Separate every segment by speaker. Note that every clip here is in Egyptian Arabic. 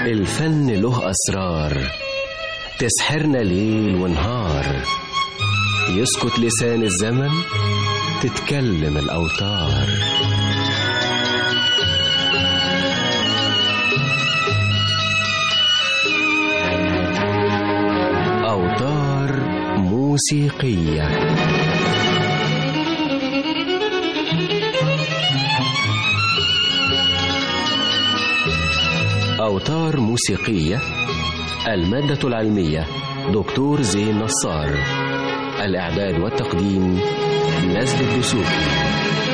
Speaker 1: الفن له أسرار تسحرنا ليل ونهار يسكت لسان الزمن تتكلم الأوتار أوتار موسيقية أوتار موسيقية المادة العلمية دكتور زين نصار الإعداد والتقديم نزل الدسوقي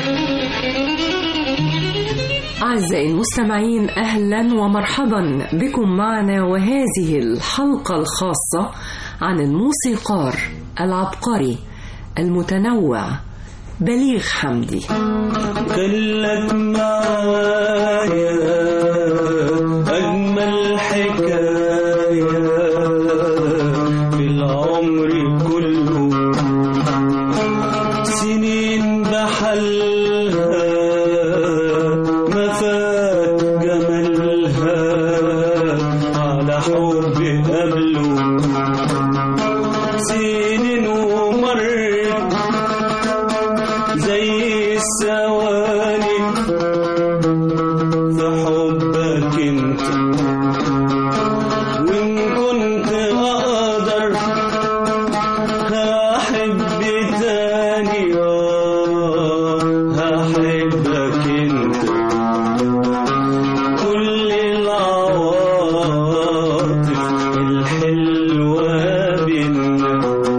Speaker 2: أعزائي المستمعين أهلا ومرحبا بكم معنا وهذه الحلقة الخاصة عن الموسيقار العبقري المتنوع بليغ حمدي
Speaker 3: خلك معايا أجمل حكاية في العمر كله سنين بحلها ما فات جمالها على حب قبله سنين ومرت زي الثواني في حبك انت وان كنت اقدر هحب تاني اه هحبك انت كل العواطف الحلوة بينا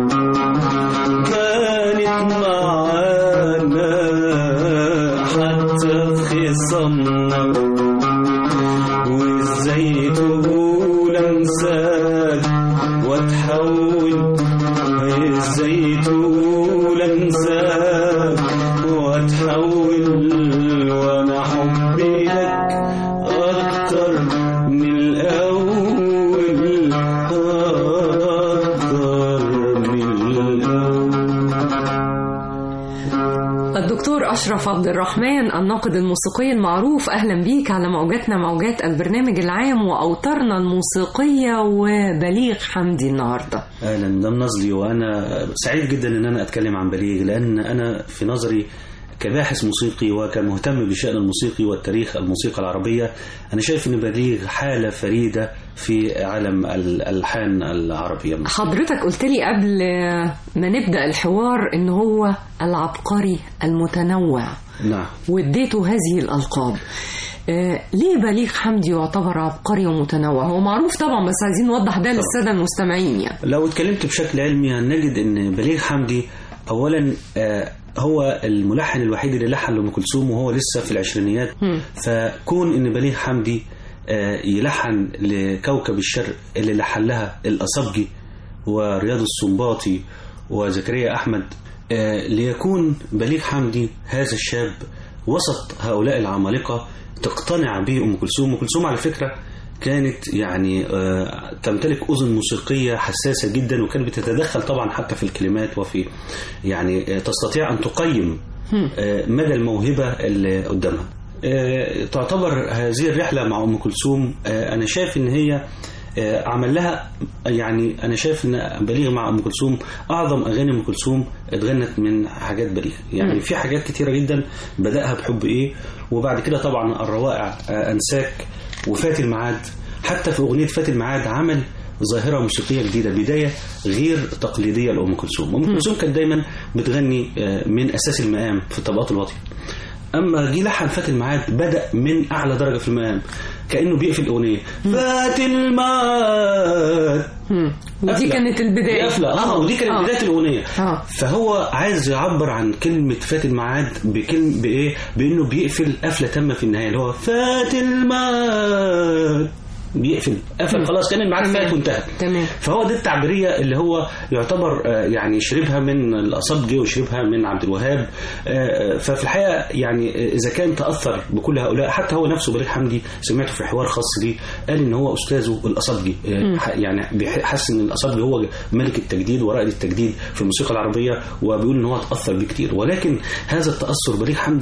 Speaker 3: كانت معانا حتى في خصمنا وازاي تقول انساك واتحول ازاي تقول انساك واتحول وانا حبي لك اكتر من الاول اكتر من الاول
Speaker 2: الدكتور أشرف عبد الرحمن الناقد الموسيقي المعروف أهلا بيك على موجاتنا موجات البرنامج العام وأوتارنا الموسيقية وبليغ حمدي النهاردة
Speaker 3: اهلا ده نظلي وانا سعيد جدا ان انا اتكلم عن بليغ لان انا في نظري كباحث موسيقي وكمهتم بالشأن الموسيقي والتاريخ الموسيقى العربية أنا شايف أن بليغ حالة فريدة في عالم الألحان العربية
Speaker 2: حضرتك قلت لي قبل ما نبدأ الحوار إن هو العبقري المتنوع
Speaker 3: نعم
Speaker 2: واديته هذه الألقاب آه، ليه بليغ حمدي يعتبر عبقري ومتنوع هو معروف طبعا بس عايزين نوضح ده للسادة المستمعين يعني
Speaker 3: لو اتكلمت بشكل علمي هنجد ان بليغ حمدي اولا آه، هو الملحن الوحيد اللي لحن لأم كلثوم وهو لسه في العشرينيات
Speaker 2: مم.
Speaker 3: فكون ان بليغ حمدي آه، يلحن لكوكب الشرق اللي لحن لها الأصبجي ورياض السنباطي وزكريا أحمد آه، ليكون بليغ حمدي هذا الشاب وسط هؤلاء العمالقة تقتنع به أم كلثوم أم كلثوم على فكرة كانت يعني آه، تمتلك أذن موسيقية حساسة جدا وكانت بتتدخل طبعا حتى في الكلمات وفي يعني آه، تستطيع أن تقيم آه، مدى الموهبة اللي قدامها آه، تعتبر هذه الرحلة مع أم كلثوم آه، أنا شايف إن هي آه، عمل لها يعني أنا شايف إن بليغ مع أم كلثوم أعظم أغاني أم كلثوم اتغنت من حاجات بليغ يعني في حاجات كتيرة جدا بدأها بحب إيه وبعد كده طبعا الروائع آه، أنساك وفات الميعاد حتى في أغنية فات الميعاد عمل ظاهرة موسيقية جديدة بداية غير تقليدية لأم كلثوم أم كلثوم كانت دايما بتغني آه، من أساس المقام في الطبقات الواطية اما جه لحن فات الميعاد بدا من اعلى درجه في المقام كانه بيقفل الاغنيه فات الميعاد
Speaker 2: مم. ودي
Speaker 3: قفلة.
Speaker 2: كانت البداية
Speaker 3: دي قفله اه ودي كانت
Speaker 2: آه.
Speaker 3: بدايه الاغنيه
Speaker 2: آه.
Speaker 3: فهو عايز يعبر عن كلمه فات الميعاد بكلمه بايه بانه بيقفل قفله تامه في النهايه اللي هو فات الميعاد بيقفل قفل خلاص كان الميعاد فات وانتهى
Speaker 2: تمام
Speaker 3: فهو دي التعبيرية اللي هو يعتبر آه، يعني شربها من الأصبجي وشربها من عبد الوهاب آه، ففي الحقيقة يعني إذا كان تأثر بكل هؤلاء حتى هو نفسه بليغ حمدي سمعته في حوار خاص ليه قال إن هو أستاذه الأصبجي آه، ح- يعني بيحس إن الأصبجي هو ملك التجديد ورائد التجديد في الموسيقى العربية وبيقول إن هو تأثر بكتير ولكن هذا التأثر بليغ حمدي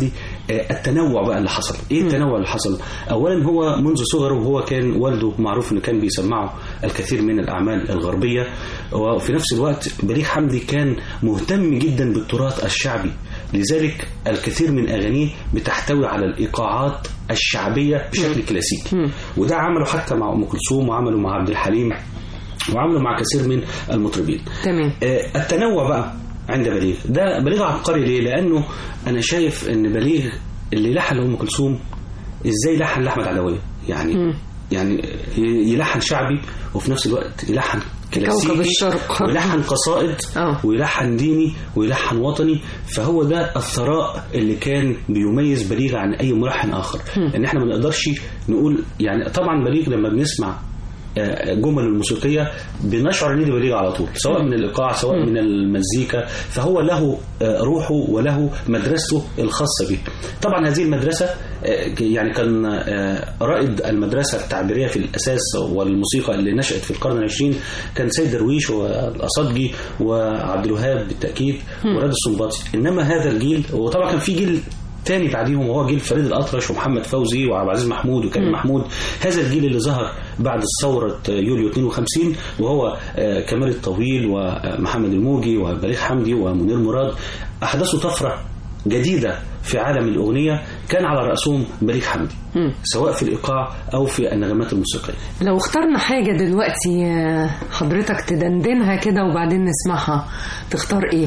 Speaker 3: آه، التنوع بقى اللي حصل ايه التنوع اللي حصل اولا هو منذ صغره وهو كان والده معروف انه كان بيسمعه الكثير من الاعمال الغربيه وفي نفس الوقت بليغ حمدي كان مهتم جدا بالتراث الشعبي لذلك الكثير من اغانيه بتحتوي على الايقاعات الشعبيه بشكل كلاسيكي وده عمله حتى مع ام كلثوم وعمله مع عبد الحليم وعمله مع كثير من المطربين
Speaker 2: تمام
Speaker 3: آه، التنوع بقى عند بليغ ده بليغ عبقري ليه لانه انا شايف ان بليغ اللي لحن لام كلثوم ازاي لحن لاحمد عدويه يعني يعني يلحن شعبي وفي نفس الوقت يلحن كلاسيكي
Speaker 2: كوكب الشرق.
Speaker 3: ويلحن قصائد
Speaker 2: آه.
Speaker 3: ويلحن ديني ويلحن وطني فهو ده الثراء اللي كان بيميز بليغ عن اي ملحن اخر لان احنا ما نقدرش نقول يعني طبعا بليغ لما بنسمع آه، جمل الموسيقيه بنشعر ان دي بليغ على طول سواء من الايقاع سواء من المزيكا فهو له آه، روحه وله مدرسته الخاصه به طبعا هذه المدرسه آه، يعني كان آه، رائد المدرسه التعبيريه في الاساس والموسيقى اللي نشات في القرن العشرين كان سيد درويش والاصدجي وعبد الوهاب بالتاكيد وراد السنباطي انما هذا الجيل وطبعا كان في جيل تاني بعديهم وهو جيل فريد الأطرش ومحمد فوزي وعبد العزيز محمود وكريم محمود هذا الجيل اللي ظهر بعد ثورة يوليو 52 وهو آه، كمال الطويل ومحمد الموجي وبليغ حمدي ومنير مراد أحدثوا طفرة جديدة في عالم الأغنية كان على رأسهم بليغ حمدي سواء في الإيقاع أو في النغمات الموسيقية
Speaker 2: لو اخترنا حاجة دلوقتي آه، حضرتك تدندنها كده وبعدين نسمعها تختار ايه؟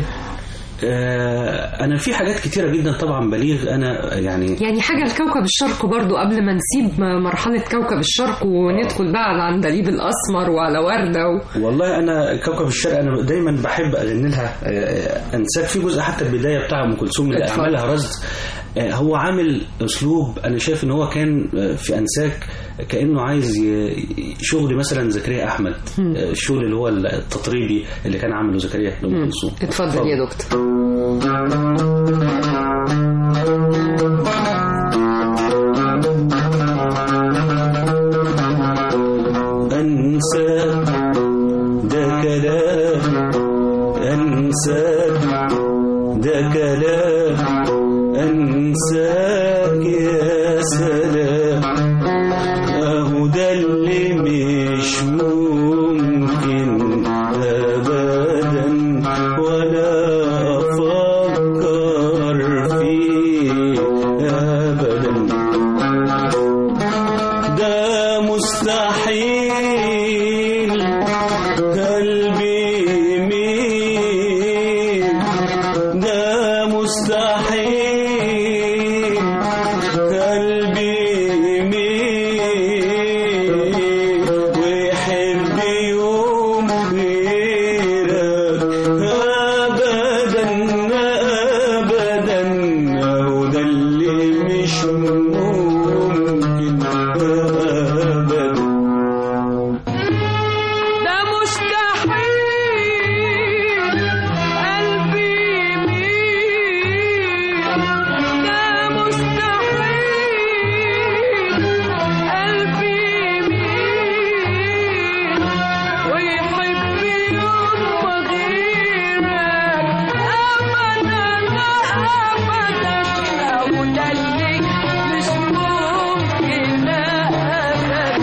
Speaker 3: آه، أنا في حاجات كتيرة جدا طبعا بليغ أنا يعني
Speaker 2: يعني حاجة لكوكب الشرق برضو قبل ما نسيب مرحلة كوكب الشرق وندخل بقى على عندليب الأسمر وعلى وردة و...
Speaker 3: والله انا كوكب الشرق انا دايما بحب اغني لها آه، انساك في جزء حتى البدايه بتاع ام كلثوم اللي
Speaker 2: اتفضل.
Speaker 3: اعملها رصد آه، هو عامل اسلوب انا شايف ان هو كان آه، في انساك كانه عايز ي- شغل مثلا زكريا احمد آه، الشغل اللي هو التطريبي اللي كان عامله زكريا لام كلثوم
Speaker 2: اتفضل يا دكتور
Speaker 3: أنسى ده كلام أنسى ده كلام أنساك يا سلام أهو ده اللي مش ممكن أبدا ولا أفكر فيه أبدا ده مستحيل قلبي يميل ده مستحيل قلبي يميل ويحب يوم غيرك ابدا ابدا هو ده اللي مش ممكن ابدا
Speaker 4: ده مستحيل قلبي يميل ده مستحيل قلبي يميل ويحب يوم غيرك أبدا أبدا أو ده اللي مش ممكن أبدا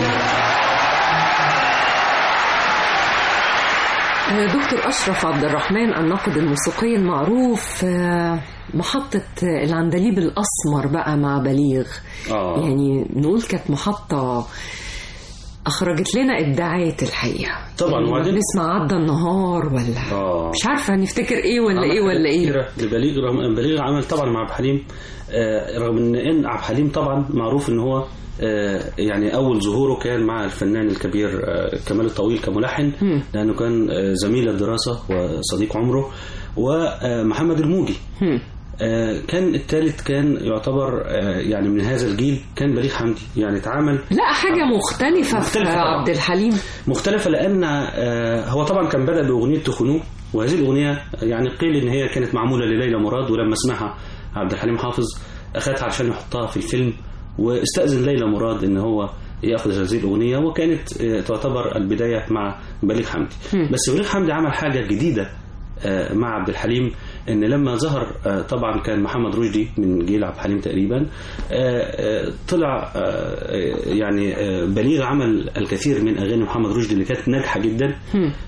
Speaker 2: دكتور أشرف عبد الرحمن الناقد الموسيقي المعروف آه، محطة العندليب الأسمر بقى مع بليغ
Speaker 3: آه.
Speaker 2: يعني نقول كانت محطة أخرجت لنا إبداعات الحقيقة
Speaker 3: طبعاً،
Speaker 2: يعني
Speaker 3: وبعدين-
Speaker 2: بنسمع عدى النهار ولا
Speaker 3: آه.
Speaker 2: مش عارفة نفتكر إيه ولا إيه ولا إيه
Speaker 3: كتيرة لبليغ رغم بليغ عمل طبعا مع عبد الحليم آه، رغم ان ان عبد الحليم طبعا معروف ان هو آه، يعني اول ظهوره كان مع الفنان الكبير آه، كمال الطويل كملحن لانه كان آه، زميل الدراسه وصديق عمره ومحمد الموجي
Speaker 2: هم.
Speaker 3: آه، كان الثالث كان يعتبر آه، يعني من هذا الجيل كان بليغ حمدي يعني اتعامل
Speaker 2: لا حاجة مختلفة في
Speaker 3: مختلفة طبعاً.
Speaker 2: عبد الحليم
Speaker 3: مختلفة لأن آه، هو طبعا كان بدأ بأغنية تخنوه وهذه الأغنية يعني قيل إن هي كانت معمولة لليلى مراد ولما سمعها عبد الحليم حافظ أخذها عشان يحطها في الفيلم واستأذن ليلى مراد إن هو ياخذ هذه الأغنية وكانت آه، تعتبر البداية مع بليغ حمدي بس بليغ حمدي عمل حاجة جديدة آه، مع عبد الحليم ان لما ظهر آه، طبعا كان محمد رشدي من جيل عبد الحليم تقريبا آه، آه، طلع آه، يعني آه، بليغ عمل الكثير من اغاني محمد رشدي اللي كانت ناجحه جدا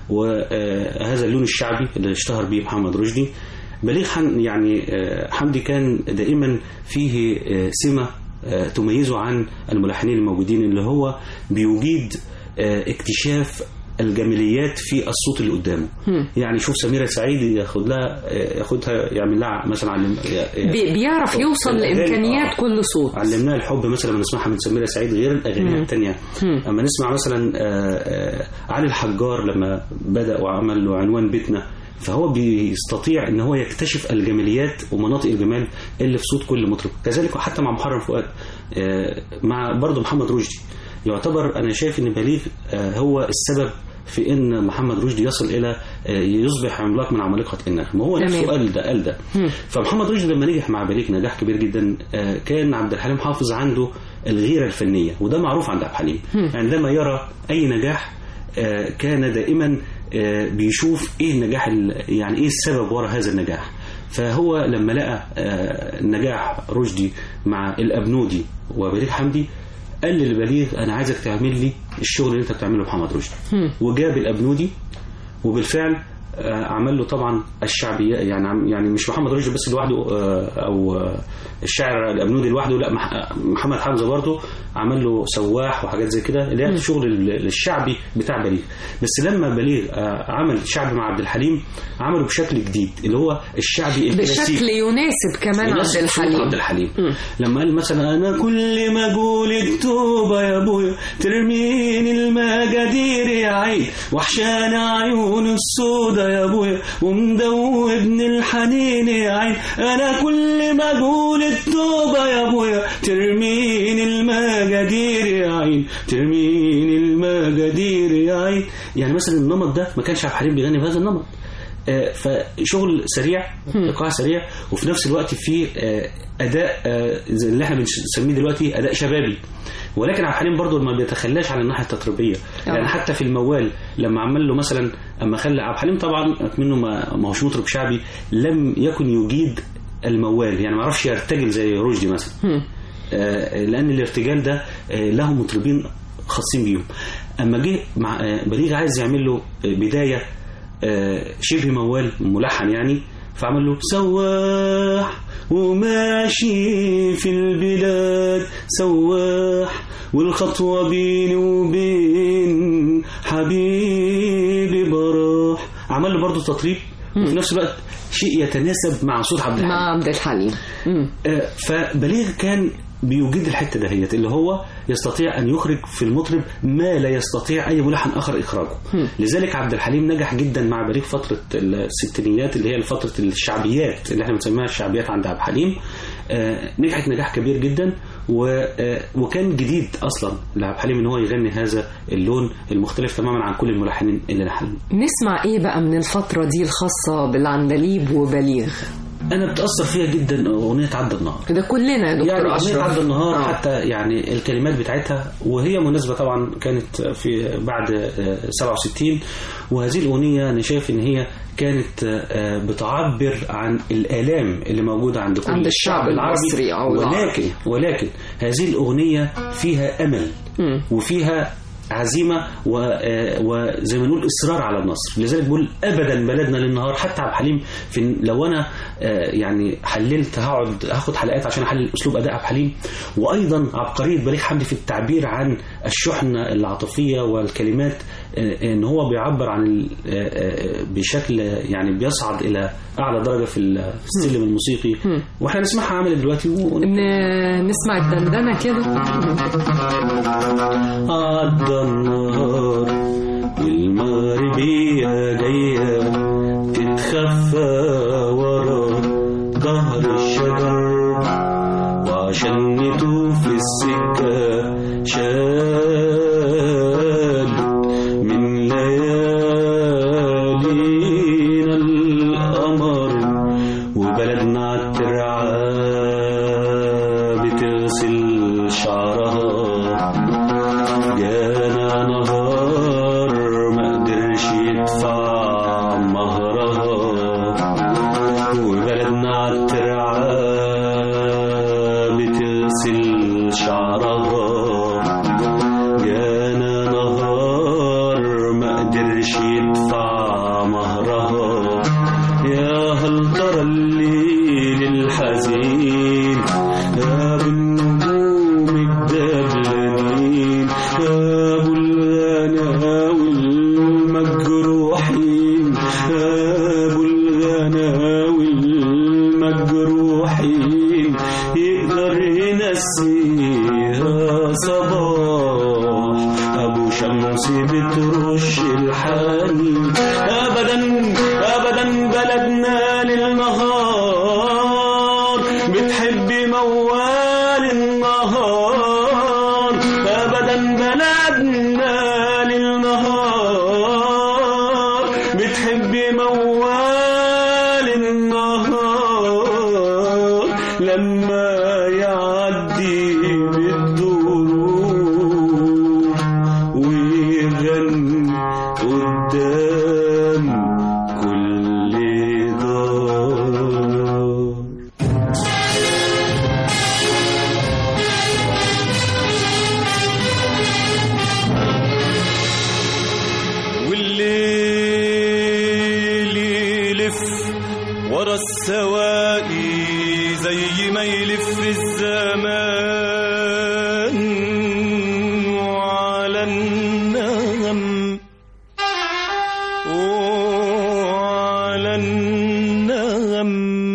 Speaker 3: وهذا اللون الشعبي اللي اشتهر به محمد رشدي بليغ حم يعني آه، حمدي كان دائما فيه آه، سمه آه، تميزه عن الملحنين الموجودين اللي هو بيجيد آه، اكتشاف الجماليات في الصوت اللي قدامه يعني شوف سميرة سعيد ياخد لها آه، ياخدها يعمل لها مثلا علم
Speaker 2: بي- بيعرف يوصل
Speaker 3: الأغاني،
Speaker 2: لامكانيات
Speaker 3: آه.
Speaker 2: كل صوت
Speaker 3: علمناها الحب مثلا لما نسمعها من سميرة سعيد غير الاغاني الثانيه اما نسمع مثلا آه، آه، علي الحجار لما بدا وعمل له عنوان بيتنا فهو بيستطيع ان هو يكتشف الجماليات ومناطق الجمال اللي في صوت كل مطرب كذلك حتى مع محرم فؤاد آه، مع برضه محمد رشدي يعتبر انا شايف ان بليغ آه، هو السبب في ان محمد رشدي يصل الى آه، يصبح عملاق من عمالقه النغم وهو
Speaker 2: تمام.
Speaker 3: نفسه قال ده قال ده فمحمد رشدي لما نجح مع بليغ نجاح كبير جدا آه، كان عبد الحليم حافظ عنده الغيره الفنيه وده معروف عند عبد الحليم عندما يرى اي نجاح آه، كان دائما آه، بيشوف ايه النجاح ال- يعني ايه السبب وراء هذا النجاح فهو لما لقى آه، نجاح رشدي مع الابنودي وبليغ حمدي قال للبليغ انا عايزك تعمل لي الشغل اللي انت بتعمله محمد رشدي وجاب الابنودي وبالفعل آه، عمل له طبعا الشعبيه يعني عم- يعني مش محمد رشدي بس لوحده آه، او آه، الشاعر الابنودي لوحده لا مح- آه، محمد حمزه برضه عمل له سواح وحاجات زي كده اللي هي الشغل ال- الشعبي بتاع بليغ بس لما بليغ آه، عمل شعبي مع عبد الحليم عمله بشكل جديد اللي هو الشعبي الكلاسيكي
Speaker 2: بشكل يناسب كمان عبد
Speaker 3: ونفس صوت
Speaker 2: الحليم
Speaker 3: عبد الحليم لما قال مثلا انا كل ما اقول التوبه يا ابويا ترميني المجادير يا عين وحشان عيون السودا يا ابويا ومدوبني الحنين يا عين انا كل ما اقول التوبه يا ابويا ترميني المجادير يا عين ترميني المجادير يا عين يعني مثلا النمط ده ما كانش عبد الحليم بيغني بهذا النمط آه، فشغل سريع ايقاع سريع وفي نفس الوقت في آه، اداء آه، زي اللي احنا بنسميه دلوقتي اداء شبابي ولكن عبد الحليم برضه ما بيتخلاش عن الناحيه التطريبيه يعني حتى في الموال لما عمل له مثلا اما خلى عبد الحليم طبعا منه ما ما هوش مطرب شعبي لم يكن يجيد الموال يعني ما عرفش يرتجل زي رشدي مثلا آه، لان الارتجال ده آه، له مطربين خاصين بيهم اما جه مع آه، بليغ عايز يعمل له آه، بدايه آه، شبه موال ملحن يعني فعمل له سواح وماشي في البلاد سواح والخطوة بيني وبين حبيبي براح عمل له برضه تطريب وفي نفس الوقت شيء يتناسب مع صوت عبد الحليم
Speaker 2: مع عبد الحليم مم.
Speaker 3: آه، فبليغ كان بيوجد الحته دهيت اللي هو يستطيع ان يخرج في المطرب ما لا يستطيع اي ملحن اخر اخراجه لذلك عبد الحليم نجح جدا مع بليغ فتره الستينيات اللي هي فتره الشعبيات اللي احنا بنسميها الشعبيات عند عبد الحليم آه، نجحت نجاح كبير جدا و- آه، وكان جديد اصلا لعبد الحليم ان هو يغني هذا اللون المختلف تماما عن كل الملحنين اللي لحنوا
Speaker 2: نسمع ايه بقى من الفترة دي الخاصة بالعندليب وبليغ
Speaker 3: انا بتاثر فيها جدا اغنيه عدى النهار
Speaker 2: ده كلنا يا دكتور
Speaker 3: يعني أغنية
Speaker 2: أشرف
Speaker 3: عبد النهار
Speaker 2: آه.
Speaker 3: حتى يعني الكلمات بتاعتها وهي مناسبة طبعا كانت في بعد آه، 67 وهذه الأغنية أنا شايف إن هي كانت آه، بتعبر عن الآلام اللي موجودة عند كل
Speaker 2: عند الشعب المصري أو العربي.
Speaker 3: ولكن ولكن هذه الأغنية فيها أمل
Speaker 2: مم.
Speaker 3: وفيها عزيمه و- آه، وزي ما نقول اصرار على النصر لذلك بقول ابدا بلدنا للنهار حتى عبد الحليم في لو انا آه، يعني حللت هقعد هاخد حلقات عشان احلل اسلوب اداء عبد الحليم وايضا عبقريه بليغ حمدي في التعبير عن الشحنه العاطفيه والكلمات آه، ان هو بيعبر عن ال- آه، آه، بشكل يعني بيصعد الى اعلى درجه في ال- في السلم الموسيقي واحنا نسمعها عملت دلوقتي و...
Speaker 2: ن- نسمع الدندنة كده
Speaker 3: عدى النهار والمغربية جاية تتخفى ورا ظهر الشجر وعشان نطوف السكة شال من ليالينا القمر وبلدنا عالترعة بتغسل شعرها جانا نهار ما قدرش يدفع مهرها الشمس بترش الحنين ابدا ابدا بلدنا للنهار بتحب موال النهار ابدا بلدنا للنهار بتحب موال النهار لما يعدي بالدروب ويغني قدام كل دار
Speaker 5: والليل يلف ورا السواقي زي ما يلف الزمان وعلى النغم وعلى النغم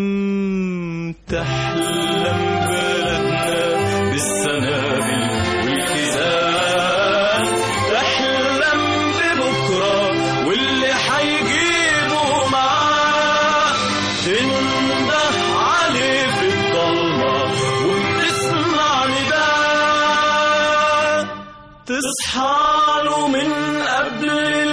Speaker 5: تحلم بلدنا بالسنابل والكيزان تحلم ببكرة واللي حيجيبه معاه تنده عليه في الضلمة وبتسمع نداء تصحى له من قبل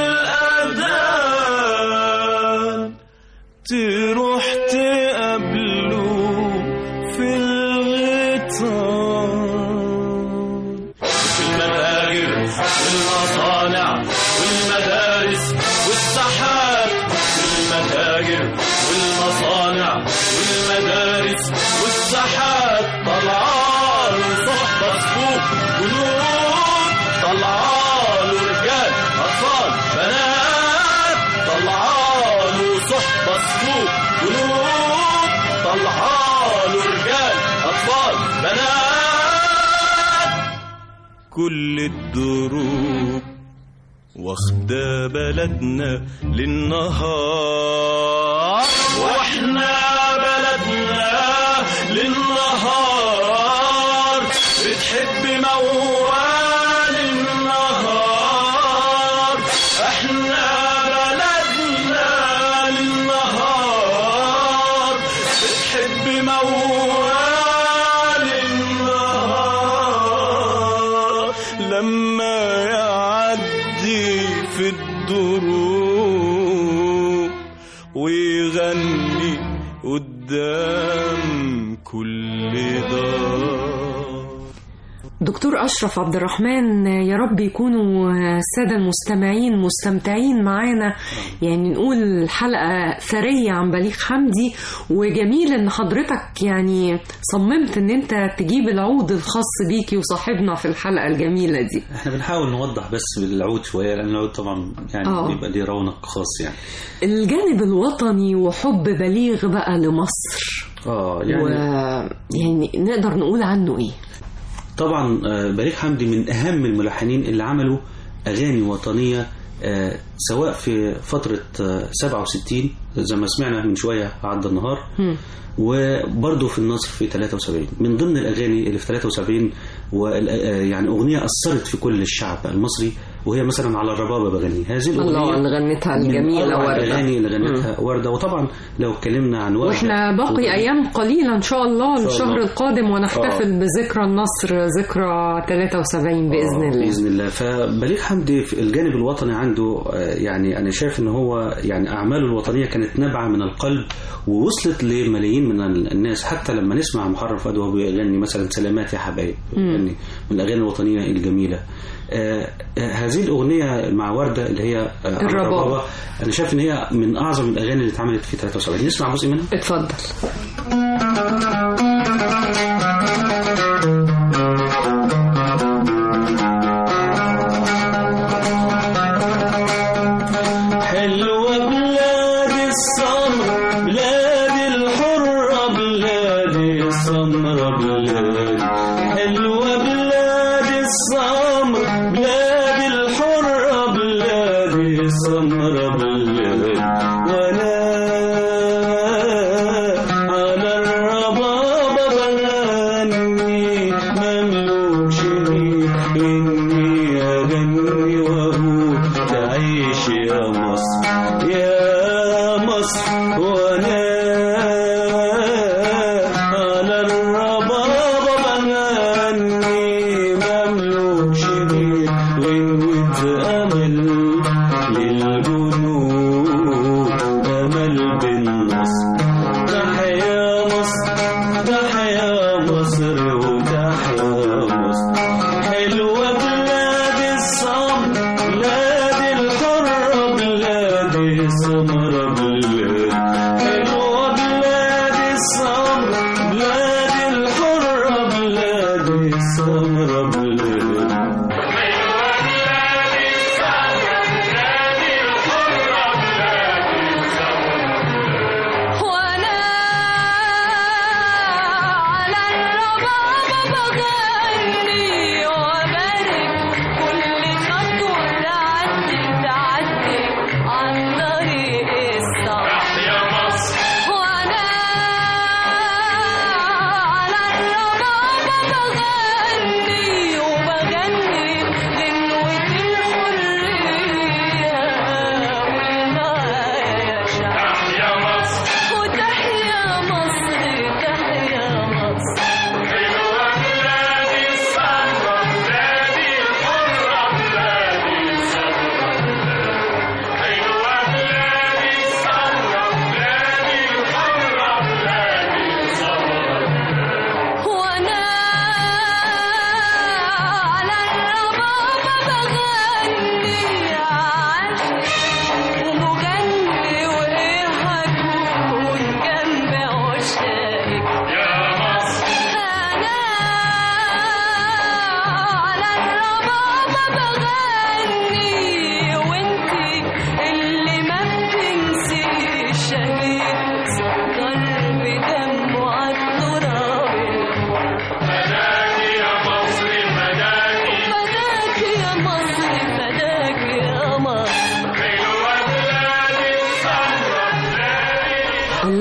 Speaker 5: الأذان تروح تقابله في الغيطان في المتاجر والمصانع والمدارس والساحات في المتاجر والمصانع والمدارس والساحات طلعان صحبة صفوف جنود طلعان رجال أطفال بنات طلعان صحبة صفوف جنود طلعان رجال أطفال بنات كل الدروب واخدة بلدنا للنهار واحنا بلدنا للنهار بتحب موال النهار احنا بلدنا للنهار بتحب موال النهار لما يعدي في الدروب ويغني قدام كل دار
Speaker 2: دكتور أشرف عبد الرحمن يا رب يكونوا السادة المستمعين مستمتعين معانا يعني نقول حلقة ثرية عن بليغ حمدي وجميل ان حضرتك يعني صممت ان انت تجيب العود الخاص بيكي وصاحبنا في الحلقة الجميلة دي
Speaker 3: احنا بنحاول نوضح بس بالعود شويه لان العود طبعا يعني
Speaker 2: آه.
Speaker 3: بيبقى ليه رونق خاص يعني
Speaker 2: الجانب الوطني وحب بليغ بقى لمصر
Speaker 3: اه
Speaker 2: يعني, و... يعني نقدر نقول عنه ايه
Speaker 3: طبعا آه، بليغ حمدي من اهم الملحنين اللي عملوا اغاني وطنيه آه، سواء في فتره آه، 67 زي ما سمعنا من شويه عدى النهار
Speaker 2: هم.
Speaker 3: وبرضه في النصر في 73 من ضمن الاغاني اللي في 73 وال- آه، يعني اغنيه اثرت في كل الشعب المصري وهي مثلا على الربابه بغني هذه الاغنيه
Speaker 2: الله اللي غنتها
Speaker 3: من
Speaker 2: الجميلة
Speaker 3: أروع
Speaker 2: وردة
Speaker 3: الاغاني اللي غنتها ورده وطبعا لو اتكلمنا عن ورده
Speaker 2: واحنا باقي
Speaker 3: وغنية-
Speaker 2: ايام قليله ان شاء الله
Speaker 3: شاء
Speaker 2: الشهر
Speaker 3: الله.
Speaker 2: القادم ونحتفل بذكرى النصر ذكرى 73 باذن
Speaker 3: آه،
Speaker 2: الله
Speaker 3: باذن الله فبليغ حمدي في الجانب الوطني عنده آه، يعني انا شايف ان هو يعني اعماله الوطنيه كانت نابعه من القلب ووصلت لملايين من ال- الناس حتى لما نسمع محرم فؤاد وهو بيغني مثلا سلامات يا حبايب يعني من الاغاني الوطنيه الجميله آه آه، هذه الاغنيه مع ورده اللي هي آه
Speaker 2: الربابة.
Speaker 3: انا شايف ان هي من اعظم الاغاني اللي اتعملت في 73 نسمع جزء منها
Speaker 2: اتفضل
Speaker 3: حلوة بلاد السمر بلاد الحرة بلاد السمرة بلاد حلوة بلاد السمر بلاد الحرة بلاد السمرة بلاد وانا على الربابة بغني مملوك شريك اني اغني واقول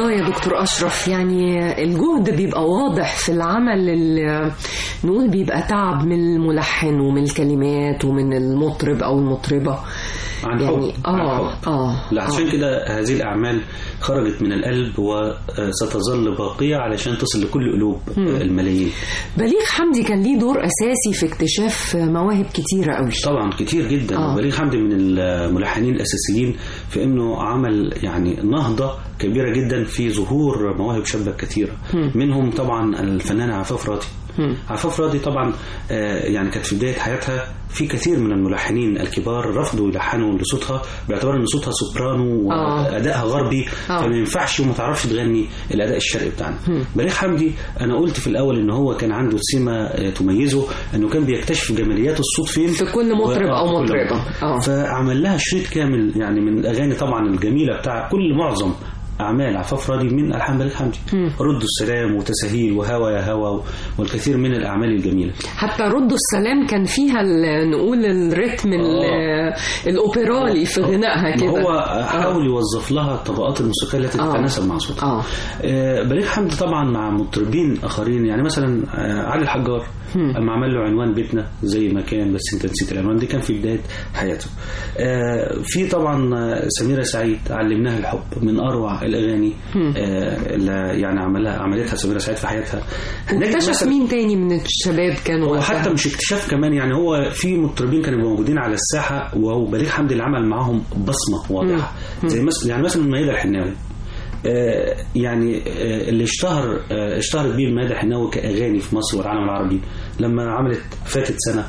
Speaker 2: الله يا دكتور أشرف يعني الجهد بيبقى واضح في العمل اللي نقول بيبقى تعب من الملحن ومن الكلمات ومن المطرب أو المطربة
Speaker 3: عن
Speaker 2: يعني
Speaker 3: حب عن
Speaker 2: اه
Speaker 3: حب.
Speaker 2: اه
Speaker 3: لا عشان
Speaker 2: آه.
Speaker 3: كده هذه الأعمال خرجت من القلب وستظل باقية علشان تصل لكل قلوب الملايين
Speaker 2: بليغ حمدي كان ليه دور أساسي في اكتشاف مواهب كتيرة قوي
Speaker 3: طبعا كتير جدا
Speaker 2: آه.
Speaker 3: بليغ حمدي من الملحنين الأساسيين في أنه عمل يعني نهضة كبيرة جدا في ظهور مواهب شابة كثيرة منهم طبعا الفنانة عفاف راضي عفاف راضي طبعا آه، يعني كانت في بداية حياتها في كثير من الملحنين الكبار رفضوا يلحنوا لصوتها باعتبار ان صوتها سوبرانو
Speaker 2: آه.
Speaker 3: وادائها غربي
Speaker 2: آه.
Speaker 3: فما ينفعش وما تعرفش تغني الاداء الشرقي بتاعنا بليغ حمدي انا قلت في الاول ان هو كان عنده سمه آه، تميزه انه كان بيكتشف جماليات الصوت فين
Speaker 2: في كل مطرب
Speaker 3: و-
Speaker 2: أو
Speaker 3: في كل
Speaker 2: مطربة.
Speaker 3: مطرب.
Speaker 2: آه.
Speaker 3: فعمل لها شريط كامل يعني من الاغاني طبعا الجميله بتاع كل معظم اعمال عفاف راضي من الحان بليغ حمدي ردوا السلام وتساهيل وهوى يا هوى والكثير من الاعمال الجميله
Speaker 2: حتى ردوا السلام كان فيها ال- نقول الريتم ال- الأوبرالي في غنائها
Speaker 3: ما
Speaker 2: كده
Speaker 3: هو حاول يوظف لها الطبقات الموسيقيه التي
Speaker 2: آه.
Speaker 3: تتناسب مع صوتها
Speaker 2: اه
Speaker 3: آه، بليغ حمدي طبعا مع مطربين اخرين يعني مثلا آه، علي الحجار اما عمل له عنوان بيتنا زي ما كان بس انت نسيت العنوان دي كان في بدايه حياته آه، في طبعا آه، سميره سعيد علمناها الحب من اروع الاغاني آه، اللي يعني عملها عملتها سميره سعيد في حياتها هنجد
Speaker 2: اكتشف
Speaker 3: مثلاً-
Speaker 2: مين تاني من الشباب كانوا
Speaker 3: هو
Speaker 2: وقتها؟
Speaker 3: حتى مش اكتشاف كمان يعني هو في مطربين كانوا موجودين على الساحه وهو بليغ حمدي اللي عمل معاهم بصمه واضحه زي مثلا يعني مثلا ميادة الحناوي آه، يعني آه، اللي اشتهر آه، اشتهرت بيه ميادة الحناوي كاغاني في مصر والعالم العربي لما عملت فاتت سنه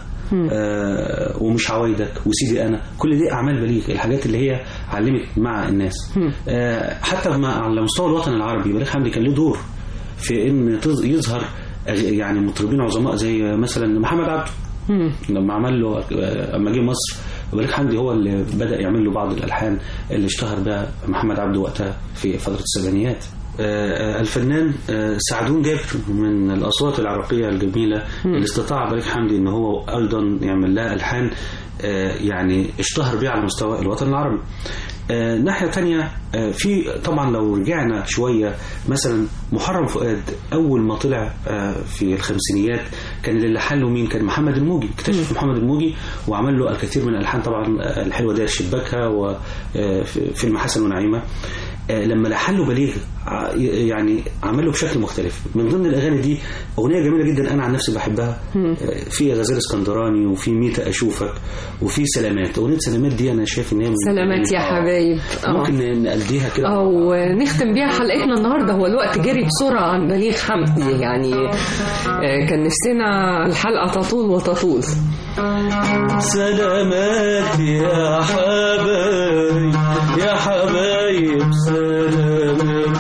Speaker 3: آه، ومش عوايدك وسيدي انا كل دي اعمال بليغ الحاجات اللي هي علمت مع الناس آه، حتى ما على مستوى الوطن العربي بليغ حمدي كان له دور في ان تظ- يظهر أغ- يعني مطربين عظماء زي مثلا محمد عبده لما عمل له اما جه مصر بليغ حمدي هو اللي بدا يعمل له بعض الالحان اللي اشتهر بها محمد عبده وقتها في فتره السبعينيات آه، آه، الفنان آه، سعدون جابر من الاصوات العراقيه الجميله اللي استطاع بليغ حمدي ان هو ايضا يعمل لها الحان آه، يعني اشتهر بها على مستوى الوطن العربي آه، ناحية تانية آه، في طبعا لو رجعنا شوية مثلا محرم فؤاد أول ما طلع آه، في الخمسينيات كان اللي لحن له مين كان محمد الموجي اكتشف محمد الموجي وعمل له الكثير من الألحان طبعا آه، الحلوة دي شباكها وفيلم حسن ونعيمة آه، لما لحن له بليغ ع- يعني عمل له بشكل مختلف من ضمن الاغاني دي اغنيه جميله جدا انا عن نفسي بحبها آه، في غزال اسكندراني وفي ميتا اشوفك وفي سلامات اغنيه سلامات دي انا شايف ان هي من
Speaker 2: سلامات يا
Speaker 3: آه،
Speaker 2: حبايب آه.
Speaker 3: ممكن نأديها كده
Speaker 2: أو نختم بيها حلقتنا النهاردة هو الوقت جري بسرعة عن بليغ حمدي يعني آه، كان نفسنا الحلقة تطول وتطول
Speaker 5: سلامات يا حبايب يا حبايب سلامات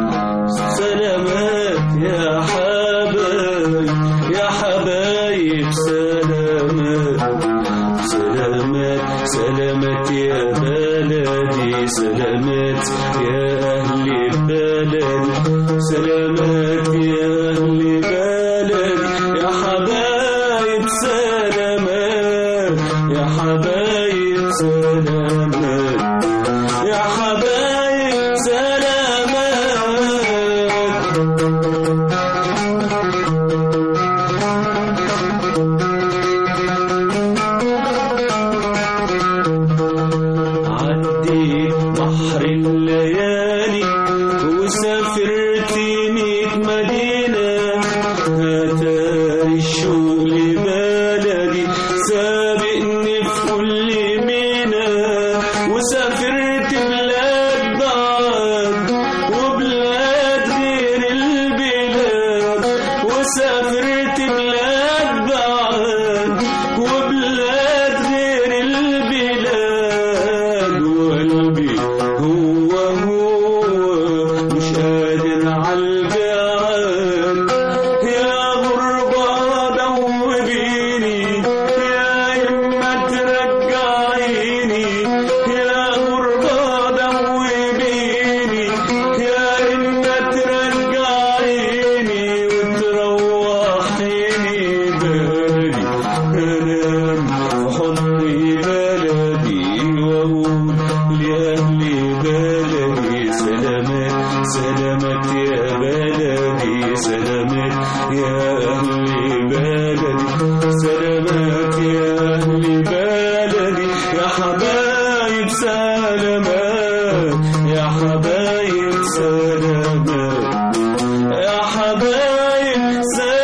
Speaker 5: سلامات يا حبايب يا حبايب سلامات سلامات سلامات يا بلدي سلامات يا أهل بلدي سلامات يا أهل بلدي يا حبايب سلامات يا حبايب سلامات يا حبايب سلامات عديت بحر الليالي وسافرت ميت مدينة هتاري الشغل بلدي سابقني في كل مينا وسافرت بلاد بعد وبلاد غير البلاد وسافرت بلاد بعد وبلاد غير البلاد وقلبي هو هو مش قادر عالبعاد يا غربة دوبيني يا إما أهل بلدي يا حبايب سلامات يا حبايب سلامات يا حبايب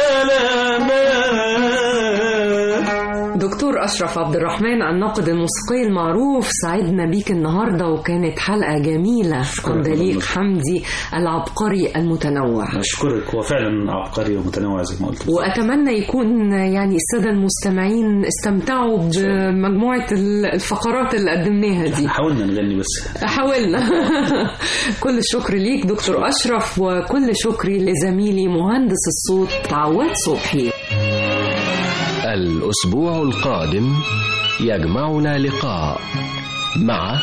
Speaker 5: سلامات
Speaker 2: دكتور أشرف عبد الرحمن الناقد الموسيقي المعروف سعدنا بيك النهاردة وكانت حلقة جميلة عن بليغ حمدي العبقري المتنوع
Speaker 3: أشكرك هو فعلا عبقري ومتنوع زي ما قلت
Speaker 2: وأتمنى يكون يعني السادة المستمعين استمتعوا بمجموعة الفقرات اللي قدمناها دي
Speaker 3: حاولنا نغني بس
Speaker 2: حاولنا كل الشكر ليك دكتور أشرف وكل شكري لزميلي مهندس الصوت عواد صبحي
Speaker 1: الأسبوع القادم يجمعنا لقاء مع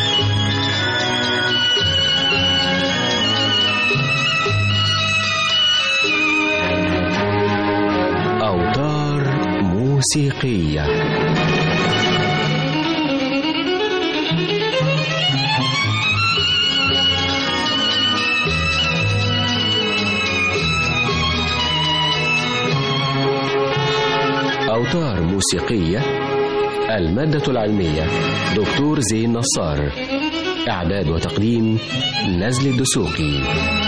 Speaker 1: أوتار موسيقية أوتار موسيقية المادة العلمية دكتور زين نصار إعداد وتقديم نزل الدسوقي